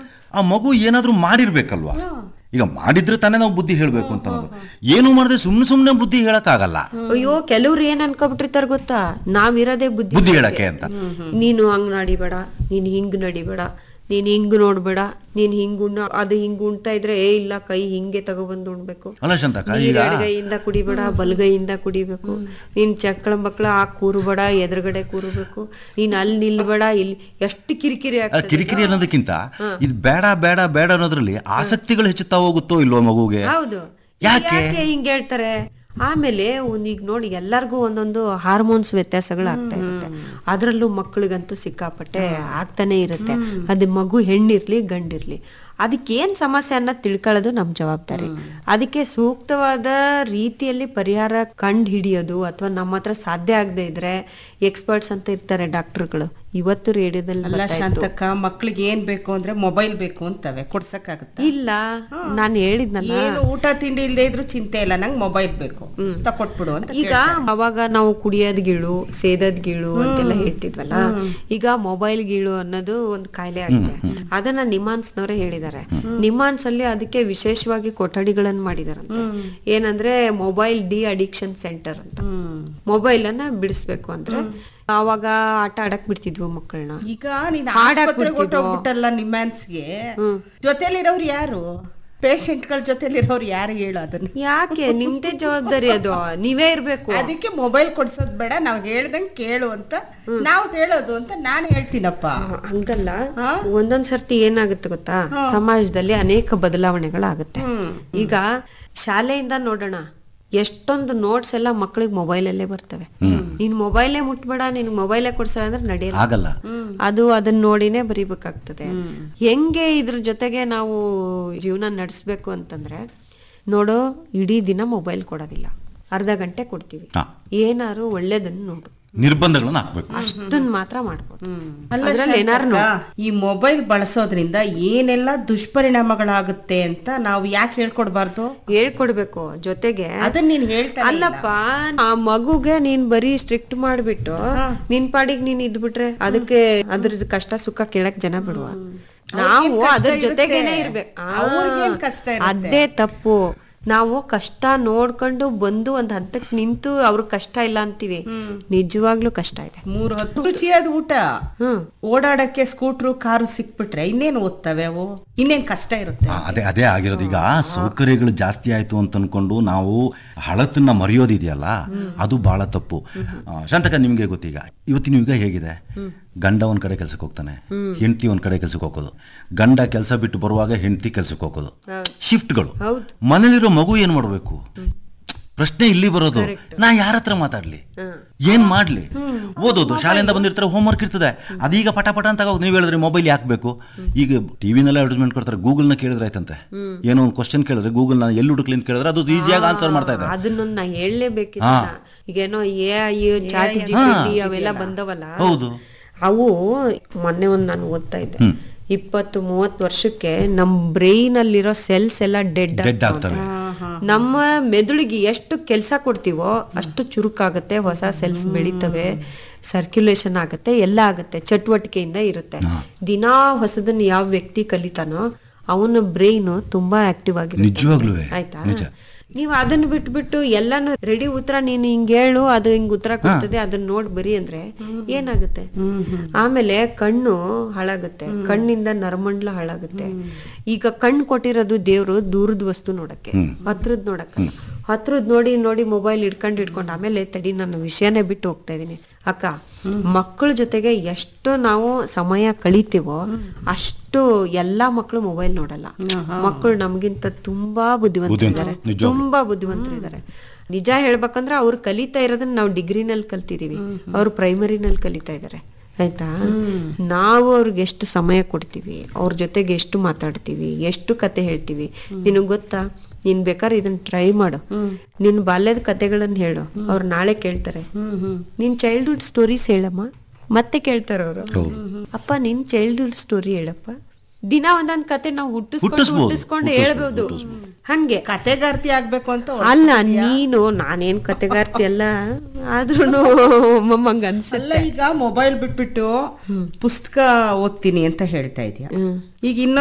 ಆ ಮಗು ಏನಾದ್ರೂ ಮಾಡಿರ್ಬೇಕಲ್ವಾ ಈಗ ಮಾಡಿದ್ರೆ ತಾನೇ ನಾವು ಬುದ್ಧಿ ಹೇಳ್ಬೇಕು ಅಂತ ಅನ್ನೋದು ಏನು ಮಾಡದೆ ಸುಮ್ನೆ ಸುಮ್ನೆ ಬುದ್ಧಿ ಹೇಳಕ್ಕಾಗಲ್ಲ ಅಯ್ಯೋ ಕೆಲವ್ರು ಏನ್ ಅನ್ಕೊಬಿಟ್ಟಿರ್ತಾರ ಗೊತ್ತಾ ನಾವಿರೋದೇ ಬುದ್ಧಿ ಬುದ್ಧಿ ಹೇಳಕ್ಕೆ ಅಂತ ನೀನು ಹಂಗ್ ನಡಿಬೇಡ ನೀನ್ ಹಿಂಗ್ ನಡಿಬೇಡ ನೀನ್ ಹಿಂಗ್ ನೋಡ್ಬೇಡ ನೀನ್ ಹಿಂಗ್ ಉಣ್ಣ ಅದು ಹಿಂಗ್ ಉಣ್ತಾ ಇದ್ರೆ ಏ ಇಲ್ಲ ಕೈ ಹಿಂಗೆ ತಗೊಬಂದು ಉಣ್ಬೇಕು ಅಲ್ಲ ಶಾಂತಕ ನೀರ್ ಈಗ ಎಡಗೈಯಿಂದ ಕುಡಿಬೇಡ ಬಲಗೈಯಿಂದ ಕುಡಿಬೇಕು ನೀನ್ ಚಕ್ಕಳ ಮಕ್ಕಳ ಆ ಕೂರುಬೇಡ ಎದುರುಗಡೆ ಕೂರಬೇಕು ನೀನ್ ಅಲ್ಲಿ ನಿಲ್ಬೇಡ ಇಲ್ಲಿ ಎಷ್ಟು ಕಿರಿಕಿರಿ ಆ ಆಗ್ತದೆ ಕಿರಿಕಿರಿ ಅನ್ನೋದಕ್ಕಿಂತ ಇದು ಬೇಡ ಬೇಡ ಬೇಡ ಅನ್ನೋದ್ರಲ್ಲಿ ಆಸಕ್ತಿಗಳು ಹೆಚ್ಚುತ್ತಾ ಹೋಗುತ್ತೋ ಇಲ್ವೋ ಮಗುಗೆ ಹೌದು ಯಾಕೆ? ಯಾಕೆ ಹಿಂಗ್ ಹೇಳ್ತಾರೆ ಆಮೇಲೆ ಒಂದ್ ಈಗ ನೋಡಿ ಎಲ್ಲರಿಗೂ ಒಂದೊಂದು ಹಾರ್ಮೋನ್ಸ್ ವ್ಯತ್ಯಾಸಗಳು ಆಗ್ತಾ ಇರುತ್ತೆ ಅದರಲ್ಲೂ ಮಕ್ಕಳಿಗಂತೂ ಸಿಕ್ಕಾಪಟ್ಟೆ ಆಗ್ತಾನೆ ಇರುತ್ತೆ ಅದು ಮಗು ಹೆಣ್ಣಿರ್ಲಿ ಗಂಡಿರ್ಲಿ ಅದಕ್ಕೆ ಏನ್ ಸಮಸ್ಯೆ ಅನ್ನೋದು ತಿಳ್ಕೊಳ್ಳೋದು ನಮ್ ಜವಾಬ್ದಾರಿ ಅದಕ್ಕೆ ಸೂಕ್ತವಾದ ರೀತಿಯಲ್ಲಿ ಪರಿಹಾರ ಕಂಡು ಹಿಡಿಯೋದು ಅಥವಾ ನಮ್ಮ ಹತ್ರ ಸಾಧ್ಯ ಆಗದೆ ಇದ್ರೆ ಎಕ್ಸ್ಪರ್ಟ್ಸ್ ಅಂತ ಇರ್ತಾರೆ ಡಾಕ್ಟರ್ಗಳು ಇವತ್ತು ರೇಡಿಯೋದಲ್ಲಿ ಅಲ್ಲ ಬರ್ತಾ ಇತ್ತು. ಶಾಂತಕ್ಕ ಮಕ್ಳಿಗೆ ಏನ್ ಬೇಕು ಅಂದ್ರೆ ಮೊಬೈಲ್ ಬೇಕು ಅಂತವೆ ಕೊಡ್ಸಕ್ಕಾಗತ್ತ ಇಲ್ಲ ನಾನು ಹೇಳಿದ್ನಲ್ಲ ಏನು ಊಟ ತಿಂಡಿ ಇಲ್ದೇ ಇದ್ರು ಚಿಂತೆ ಇಲ್ಲ ನಂಗೆ ಮೊಬೈಲ್ ಬೇಕು ತಕೊಟ್ಬಿಡು ಅಂತ ಈಗ ಅವಾಗ ನಾವು ಕುಡಿಯೋದ್ ಗೀಳು ಸೇದದ್ ಗೀಳು ಅಂತೆಲ್ಲ ಹೇಳ್ತಿದ್ವಲ್ಲ ಈಗ ಮೊಬೈಲ್ ಗೀಳು ಅನ್ನೋದು ಒಂದು ಕಾಯಿಲೆ ಆಗಿದೆ ಅದನ್ನ ನಿಮಾನ್ಸ್ನವರೇ ಹೇಳಿದ್ದಾರೆ ನಿಮಾನ್ಸ್ ಅಲ್ಲಿ ಅದಕ್ಕೆ ವಿಶೇಷವಾಗಿ ಕೊಠಡಿಗಳನ್ನ ಮಾಡಿದಾರಂತೆ ಏನಂದ್ರೆ ಮೊಬೈಲ್ ಡಿ ಅಡಿಕ್ಷನ್ ಸೆಂಟರ್ ಅಂತ ಮೊಬೈಲ್ ಅನ್ನ ಬಿಡಿಸ್ಬೇಕು ಅಂದ್ರೆ ಅವಾಗ ಆಟ ಆಡಕ್ ಬಿಡ್ತಿದ್ವು ಮಕ್ಕಳನ್ನ ಈಗ ನೀನ್ ಹಾಡಾಕ್ ಆಸ್ಪತ್ರೆಗೆ ಬಿಡ್ತಿದ್ವು. ಹೊಟ್ಟೋಗ್ಬಿಟ್ಟಲ್ಲ ನಿಮ್ಯಾನ್ಸ್ಗೆ ಜೊತೆಲಿರೋರು ಯಾರು ಪೇಷಂಟ್ಗಳ ಜೊತೆಲಿರೋರು ಯಾರು ಹೇಳು ಅದನ್ನ ಯಾಕೆ ನಿಮ್ದೇ ಜವಾಬ್ದಾರಿ ಅದು ನೀವೇ ಇರ್ಬೇಕು ಅದಕ್ಕೆ ಮೊಬೈಲ್ ಕೊಡ್ಸೋದ್ ಬೇಡ ನಾವ್ ಹೇಳ್ದಂಗ್ ಕೇಳು ಅಂತ ನಾವು ಹೇಳೋದು ಅಂತ ನಾನ್ ಹೇಳ್ತೀನಪ್ಪ ಹಂಗಲ್ಲ ಒಂದೊಂದ್ ಸರ್ತಿ ಏನಾಗುತ್ತೆ ಗೊತ್ತಾ ಸಮಾಜದಲ್ಲಿ ಅನೇಕ ಬದಲಾವಣೆಗಳಾಗುತ್ತೆ ಈಗ ಶಾಲೆಯಿಂದ ನೋಡೋಣ ಎಷ್ಟೊಂದು ನೋಟ್ಸ್ ಎಲ್ಲ ಮಕ್ಕಳಿಗೆ ಮೊಬೈಲಲ್ಲೇ ಬರ್ತವೆ ನೀನ್ ಮೊಬೈಲೇ ಮುಟ್ಬೇಡ ನಿನ್ ಮೊಬೈಲೇ ಕೊಡ್ಸಲ್ಲ ಅಂದ್ರೆ ನಡೆಯಲ್ಲ ಆಗಲ್ಲ ಅದು ಅದನ್ನ ನೋಡಿನೇ ಬರಿಬೇಕಾಗ್ತದೆ ಹೆಂಗೆ ಇದ್ರ ಜೊತೆಗೆ ನಾವು ಜೀವನ ನಡೆಸ್ಬೇಕು ಅಂತಂದ್ರೆ ನೋಡು ಇಡೀ ದಿನ ಮೊಬೈಲ್ ಕೊಡೋದಿಲ್ಲ ಅರ್ಧ ಗಂಟೆ ಕೊಡ್ತೀವಿ ಹಾ. ಏನಾರು ಒಳ್ಳೇದನ್ನ ನೋಡು ನಿರ್ಬಂಧಗಳನ್ನ ಹಾಕ್ಬೇಕು ಅಷ್ಟನ್ ಮಾತ್ರ ಮಾಡ್ಬೋದು ಅಲ್ಲ ಅದ್ರಲ್ಲಿ ಏನಾರು ಶಾಂತಕ್ಕ, ಈ ಮೊಬೈಲ್ ಬಳಸೋದ್ರಿಂದ ಏನೆಲ್ಲ ದುಷ್ಪರಿಣಾಮಗಳಾಗುತ್ತೆ ಅಂತ ನಾವು ಯಾಕೆ ಹೇಳ್ಕೊಡ್ಬಾರ್ದು ಹೇಳ್ಕೊಡ್ಬೇಕು ಜೊತೆಗೆ ಅದನ್ನ ನೀನ್ ಹೇಳ್ತಾ ಅಲ್ಲಪ್ಪ ಆ ಮಗುಗೆ ನೀನ್ ಬರೀ ಸ್ಟ್ರಿಕ್ಟ್ ಮಾಡ್ಬಿಟ್ಟು ನಿನ್ ಪಾಡಿಗೆ ನೀನ್ ಇದ್ಬಿಟ್ರೆ ಅದಕ್ಕೆ ಅದ್ರ ಕಷ್ಟ ಸುಖ ಕೇಳಕ್ ಜನ ಬಿಡುವ ನಾವು ಕಷ್ಟ ಅದ್ರ ಇರುತ್ತೆ? ಜೊತೆಗೇನೆ ಇರ್ಬೇಕು ಆ, ಅವ್ರಿಗೇನ್ ಕಷ್ಟ ಇರುತ್ತೆ? ಅದೇ ತಪ್ಪು ನಾವು ಕಷ್ಟ ನೋಡ್ಕೊಂಡು ಬಂದು ಒಂದ್ ಹಂತಕ್ ನಿಂತು ಅವ್ರ ಕಷ್ಟ ಇಲ್ಲ ಅಂತೀವಿ ನಿಜವಾಗ್ಲೂ ಕಷ್ಟ ಇದೆ ಮೂರ್ ಹೊತ್ತು ರುಚಿಯಾದ ಊಟ ಹ್ಮ್ ಓಡಾಡಕ್ಕೆ ಸ್ಕೂಟ್ರು ಕಾರು ಸಿಕ್ಬಿಟ್ರೆ ಇನ್ನೇನ್ ಓದ್ತವೆ ಅವು ಇನ್ನೇನ್ ಕಷ್ಟ ಇರುತ್ತೆ ಆ, ಅದೇ ಅದೇ ಆಗಿರೋದು ಈಗ ಸೌಕರ್ಯಗಳು ಜಾಸ್ತಿ ಆಯ್ತು ಅಂತ ಅನ್ಕೊಂಡು ನಾವು ಹಳತನ್ನ ಮರೆಯೋದಿದೆಯಲ್ಲ ಅದು ಬಹಳ ತಪ್ಪು ಆ, ಶಾಂತಕ ನಿಮ್ಗೆ ಗೊತ್ತೀಗ ಇವತ್ತಿನ ಯುಗ ಹೇಗಿದೆ ಗಂಡ ಒಂದ್ ಕಡೆ ಕೆಲ್ಸಕ್ಕೆ ಹೋಗ್ತಾನೆ ಹೆಂಡತಿ ಒಂದ್ ಕಡೆ ಕೆಲ್ಸಕ್ಕೆ ಹೋಗೋದು ಗಂಡ ಕೆಲಸ ಬಿಟ್ಟು ಬರುವಾಗ ಹೆಂಡತಿ ಕೆಲ್ಸಕ್ಕೆ ಹೋಗೋದು ಶಿಫ್ಟ್ಗಳು ಹೌದು. ಮನೇಲಿರೋ ಮಗು ಏನ್ ಮಾಡ್ಬೇಕು ಪ್ರಶ್ನೆ ಇಲ್ಲಿ ಬರೋದು ನಾ ಯಾರ ಹತ್ರ ಮಾತಾಡ್ಲಿ ಏನ್ ಮಾಡ್ಲಿ ಓದೋದು ಶಾಲೆಯಿಂದ ಬಂದಿರ್ತಾರೆ ಹೋಮ್ವರ್ಕ್ ಇರ್ತದೆ ಅದೀಗ ಪಟ ಪಟ ಅಂತ ಆಗೋದು. ನೀವ್ ಹೇಳಿದ್ರೆ ಮೊಬೈಲ್ ಯಾಕೆ ಬೇಕು ಈಗ ಟಿವಿನೆಲ್ಲ ಅಡ್ವರ್ಟೈಸ್ಮೆಂಟ್ ಕೊಡ್ತಾರೆ ಗೂಗಲ್ ನ ಕೇಳಿದ್ರೆ ಆಯ್ತಂತೆ ಏನೋ ಒಂದು ಕ್ವಶನ್ ಕೇಳಿದ್ರೆ ಗೂಗಲ್ ನ ಎಲ್ಲಿ ಹುಡುಕ್ಲಿ ಅಂತ ಕೇಳಿದ್ರೆ ಅದು ಈಸಿಯಾಗಿ ಆನ್ಸರ್ ಮಾಡ್ತಾ ಇದೆ ಅದನ್ನೊಂದು ನಾ ಹೇಳಲೇಬೇಕಿಲ್ಲ ಹಾ. ಈಗೇನೋ ಎ ಐ ಚಾಟ್ ಜಿ ಅವೆಲ್ಲ ಬಂದವಲ್ಲ ಹೌದು. ಅವು ಮೊನ್ನೆ ಒಂದ್ ನಾನು ಓದ್ತಾ ಇದ್ದೆ ಇಪ್ಪತ್ತು ಮೂವತ್ತು ವರ್ಷಕ್ಕೆ ನಮ್ ಬ್ರೈನ್ ಅಲ್ಲಿರೋ ಸೆಲ್ಸ್ ಎಲ್ಲ ಡೆಡ್ ಡೆಡ್ ಆಗ್ತವೆ ನಮ್ಮ ಮೆದುಳಿಗೆ ಎಷ್ಟು ಕೆಲಸ ಕೊಡ್ತೀವೋ ಅಷ್ಟು ಚುರುಕಾಗುತ್ತೆ ಹೊಸ ಸೆಲ್ಸ್ ಬೆಳೀತವೆ ಸರ್ಕ್ಯುಲೇಷನ್ ಆಗುತ್ತೆ ಎಲ್ಲ ಆಗುತ್ತೆ ಚಟುವಟಿಕೆಯಿಂದ ಇರುತ್ತೆ ದಿನಾ ಹೊಸದನ್ನ ಯಾವ ವ್ಯಕ್ತಿ ಕಲಿತಾನೋ ಅವನ ಬ್ರೈನ್ ತುಂಬಾ ಆಕ್ಟಿವ್ ಆಗಿರುತ್ತೆ ನಿಜವಾಗ್ಲೂವೆ. ಆಯ್ತಾ ನಿಜ. ನೀವು ಅದನ್ನ ಬಿಟ್ಬಿಟ್ಟು ಎಲ್ಲಾನು ರೆಡಿ ಉತ್ತರ ನೀನು ಹಿಂಗ್ ಹೇಳು ಅದು ಹಿಂಗ್ ಉತ್ತರ ಕೊಡ್ತದೆ ಅದನ್ನ ನೋಡ್ ಬರಿ ಅಂದ್ರೆ ಏನಾಗುತ್ತೆ ಆಮೇಲೆ ಕಣ್ಣು ಹಾಳಾಗುತ್ತೆ ಕಣ್ಣಿಂದ ನರಮಂಡ್ಲ ಹಾಳಾಗುತ್ತೆ ಈಗ ಕಣ್ಣು ಕೊಟ್ಟಿರೋದು ದೇವ್ರು ದೂರದ ವಸ್ತು ನೋಡಕ್ಕೆ ಹತ್ರದ್ ನೋಡಕ್ಕಲ್ಲ ಹತ್ರದ್ ನೋಡಿ ನೋಡಿ ಮೊಬೈಲ್ ಇಟ್ಕೊಂಡ್ ಇಟ್ಕೊಂಡು ಆಮೇಲೆ ತಡಿ ನಾನು ವಿಷಯನೇ ಬಿಟ್ಟು ಹೋಗ್ತಾ ಇದೀನಿ ಅಕ್ಕ ಮಕ್ಕಳ ಜೊತೆಗೆ ಎಷ್ಟು ನಾವು ಸಮಯ ಕಳಿತೀವೋ ಅಷ್ಟು ಎಲ್ಲಾ ಮಕ್ಕಳು ಮೊಬೈಲ್ ನೋಡಲ್ಲ ಮಕ್ಕಳು ನಮ್ಗಿಂತ ತುಂಬಾ ಬುದ್ಧಿವಂತರಿದ್ದಾರೆ ತುಂಬಾ ಬುದ್ಧಿವಂತರಿದ್ದಾರೆ ನಿಜ ಹೇಳ್ಬೇಕಂದ್ರೆ ಅವ್ರು ಕಲಿತಾ ಇರೋದನ್ನ ನಾವು ಡಿಗ್ರಿನಲ್ಲಿ ಕಲ್ತಿದೀವಿ ಅವ್ರು ಪ್ರೈಮರಿನಲ್ಲಿ ಕಲಿತಾ ಇದ್ದಾರೆ ಆಯ್ತಾ ನಾವು ಅವ್ರಿಗೆ ಎಷ್ಟು ಸಮಯ ಕೊಡ್ತೀವಿ ಅವ್ರ ಜೊತೆಗೆ ಎಷ್ಟು ಮಾತಾಡ್ತೀವಿ ಎಷ್ಟು ಕತೆ ಹೇಳ್ತೀವಿ ನಿನಗ್ ಗೊತ್ತಾ ನೀನ್ ಬೇಕಾದ್ರೆ ಇದನ್ನ ಟ್ರೈ ಮಾಡು ನಿನ್ ಬಾಲ್ಯದ ಕತೆಗಳನ್ನ ಹೇಳು ಅವ್ರು ನಾಳೆ ಕೇಳ್ತಾರೆ ನಿನ್ ಚೈಲ್ಡ್ಹುಡ್ ಸ್ಟೋರೀಸ್ ಹೇಳಮ್ಮ ಮತ್ತೆ ಕೇಳ್ತಾರ ಅವರು ಅಪ್ಪ ನಿನ್ ಚೈಲ್ಡ್ಹುಡ್ ಸ್ಟೋರಿ ಹೇಳಪ್ಪ ದಿನ ಒಂದೊಂದ್ ಕತೆ ನಾವು ಹುಟ್ಟಿಸ್ಕೊಂಡು ಹುಟ್ಟಿಸ್ಬೋದು. ಹುಟ್ಟಿಸ್ಕೊಂಡು ಹೇಳ್ಬೋದು ಹಂಗೆ ಕತೆಗಾರ್ತಿ ಆಗ್ಬೇಕು ಅಂತ ಅಲ್ಲ ನೀನು ನಾನೇನ್ ಕತೆಗಾರ್ತಿ ಅಲ್ಲ ಆದ್ರೂ ಒಮ್ಮೊಮ್ಮಂಗ ಅನ್ಸಲ್ಲ ಅಲ್ಲ ಈಗ ಮೊಬೈಲ್ ಬಿಟ್ಬಿಟ್ಟು ಪುಸ್ತಕ ಓದ್ತೀನಿ ಅಂತ ಹೇಳ್ತಾ ಇದೀಯ ಈಗ ಇನ್ನೊಂದ್